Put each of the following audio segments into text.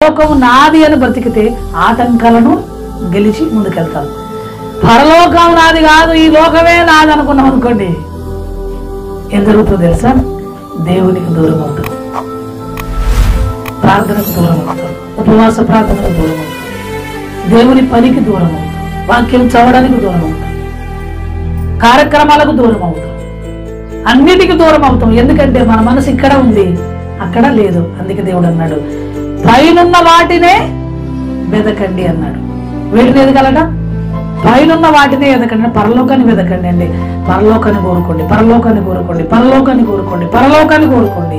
లోకం నాది అని బ్రతికితే ఆటంకాలను గెలిచి ముందుకెళ్తాం పరలోకం నాది కాదు ఈ లోకమే నాది అనుకున్నాం అనుకోండి ఏం జరుగుతుందో తెలుసా దేవునికి దూరం అవుతాం ప్రార్థనకు దూరం అవుతాం ఉపవాస ప్రార్థనకు దూరం అవుతాం దేవుని పనికి దూరం అవుతాం వాక్యం చదవడానికి దూరం అవుతాం కార్యక్రమాలకు దూరం అవుతాం అన్నిటికీ దూరం అవుతాం ఎందుకంటే మన మనసు ఇక్కడ ఉంది అక్కడ లేదు అందుకే దేవుడు అన్నాడు పైనున్న వాటినే వెదకండి అన్నాడు వీటిని ఎదగలడా పైనున్న వాటినే ఎదకండి పరలోకాన్ని వెదకండి అండి పరలోకాన్ని కోరుకోండి పరలోకాన్ని కోరుకోండి పరలోకాన్ని కోరుకోండి పరలోకాన్ని కోరుకోండి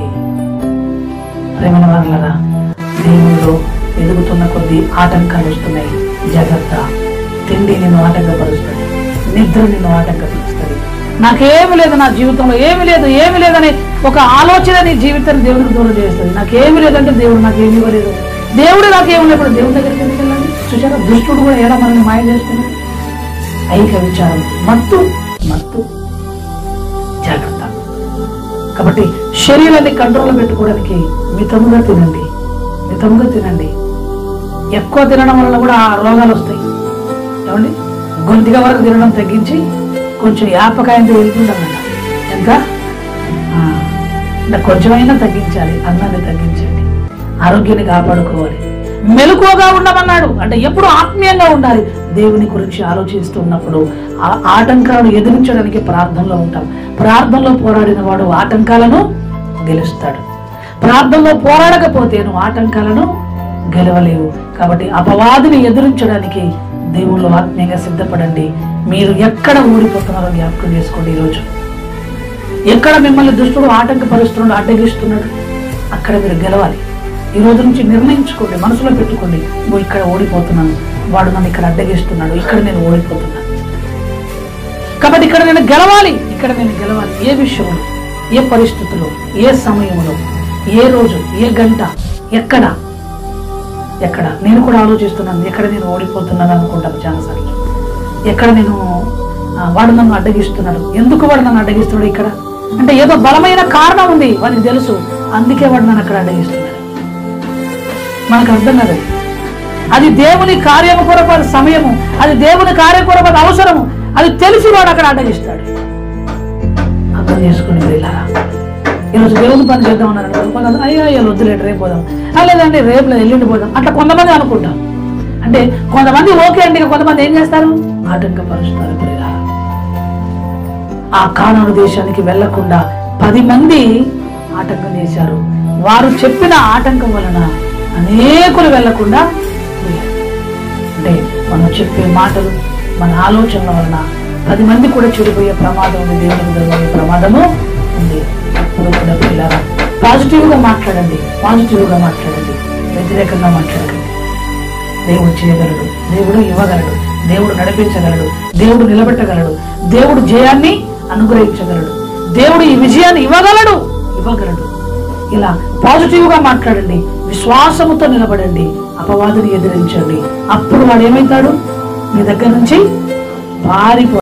ప్రేమల వాళ్ళరా దేవుళ్ళు ఎదుగుతున్న కొద్దీ ఆటంకాలు వస్తున్నాయి జాగ్రత్త తిండి నిన్ను ఆటంకపరుస్తుంది నిద్ర నిన్ను ఆటంకపరుస్తుంది నాకేమి లేదు నా జీవితంలో ఏమి లేదు ఏమి లేదని ఒక ఆలోచన నీ జీవితాన్ని దేవుడికి దూరం చేస్తుంది నాకేమి లేదంటే దేవుడు నాకేమి ఇవ్వలేదు దేవుడు నాకేమి లేప్పుడు దేవుడి దగ్గరికి ఎందుకు వెళ్ళాలి చూసారా దుష్టుడు కూడా ఏడా మనల్ని మాయ చేస్తున్నాడు ఐక విచారం మత్తు మత్తు జాగ్రత్త కాబట్టి శరీరాన్ని కంట్రోల్లో పెట్టుకోవడానికి మితముగా తినండి మితముగా తినండి ఎక్కువ తినడం వల్ల కూడా ఆ రోగాలు వస్తాయి ఏమండి గొంతుగా వరకు తినడం తగ్గించి కొంచెం యాపకాయంతో వెళ్తుంటామన్న ఎంత ఆ, ఇంకా కొంచెమైనా తగ్గించాలి అన్నాన్ని తగ్గించండి ఆరోగ్యాన్ని కాపాడుకోవాలి మెలకువగా ఉండమన్నాడు అంటే ఎప్పుడు ఆత్మీయంగా ఉండాలి దేవుని గురించి ఆలోచిస్తూ ఉన్నప్పుడు ఆ ఆటంకాలను ఎదిరించడానికి ప్రార్థనలో ఉంటాం ప్రార్థనలో పోరాడిన వాడు ఆటంకాలను గెలుస్తాడు ప్రార్థనలో పోరాడకపోతే నువ్వు ఆటంకాలను గెలవలేవు కాబట్టి అపవాదిని ఎదిరించడానికి దేవుళ్ళు ఆత్మీయంగా సిద్ధపడండి మీరు ఎక్కడ ఊడిపోతున్నారో జ్ఞాపకం చేసుకోండి ఈరోజు ఎక్కడ మిమ్మల్ని దుష్టుడు ఆటంకపరుస్తున్నాడు అడ్డగిస్తున్నాడు అక్కడ మీరు గెలవాలి ఈ రోజు నుంచి నిర్ణయించుకోండి మనసులో పెట్టుకోండి నువ్వు ఇక్కడ ఓడిపోతున్నాను వాడు నన్ను ఇక్కడ అడ్డగిస్తున్నాడు ఇక్కడ నేను ఓడిపోతున్నాను కాబట్టి ఇక్కడ నేను గెలవాలి ఇక్కడ నేను గెలవాలి ఏ విషయంలో ఏ పరిస్థితుల్లో ఏ సమయంలో ఏ రోజు ఏ గంట ఎక్కడ ఎక్కడ నేను కూడా ఆలోచిస్తున్నాను ఎక్కడ నేను ఓడిపోతున్నాను అనుకుంటాను చాలాసార్లు ఎక్కడ నేను ఆ, వాడు నన్ను అడ్డగిస్తున్నాడు ఎందుకు వాడు నన్ను అడ్డగిస్తున్నాడు ఇక్కడ అంటే ఏదో బలమైన కారణం ఉంది వానికి తెలుసు అందుకే వాడు నన్ను అక్కడ అడ్డగిస్తున్నాడు మనకు అర్థం కాదు అది. అది దేవుని కార్యము కొరపడి సమయము అది దేవుని కార్యం కొరపడి అవసరము అది తెలిసి వాడు అక్కడ అడ్డగిస్తాడు అర్థం చేసుకుని వెళ్ళారా ఈరోజు దేవుని పని చేద్దాం అన్నారు కొంతమంది అయ్యో అయ్యో వద్దులేండి రేపు పోదాం "ఆ, లేదండి రేపు లేదు ఎల్లుండి పోదాం అట్లా కొంతమంది అనుకుంటాం అంటే కొంతమంది ఓకే అండి ఇక కొంతమంది ఏం చేస్తారు ఆటంకపరుస్తారు ప్రియులారా. ఆ కానాను దేశానికి వెళ్లకుండా పది మంది ఆటంకం చేశారు వారు చెప్పిన ఆటంకం వలన అనేకులు వెళ్లకుండా పోయారు. అంటే మనం చెప్పే మాటలు మన ఆలోచనల వలన పది మంది కూడా చెడిపోయే ప్రమాదం ఉంది దేవునికి జరిగే ప్రమాదము ఉంది అప్పుడు కూడా పిల్లరా పాజిటివ్ గా మాట్లాడండి పాజిటివ్ గా మాట్లాడండి వ్యతిరేకంగా మాట్లాడండి దేవుడు చేయగలడు దేవుడు ఇవ్వగలడు దేవుడు నడిపించగలడు దేవుడు నిలబెట్టగలడు దేవుడు జయాన్ని అనుగ్రహించగలడు దేవుడు ఈ విజయాన్ని ఇవ్వగలడు ఇవ్వగలడు ఇలా పాజిటివ్ గా మాట్లాడండి విశ్వాసముతో నిలబడండి అపవాదిని ఎదిరించండి అప్పుడు వాడు ఏమవుతాడు మీ దగ్గర నుంచి పారిపో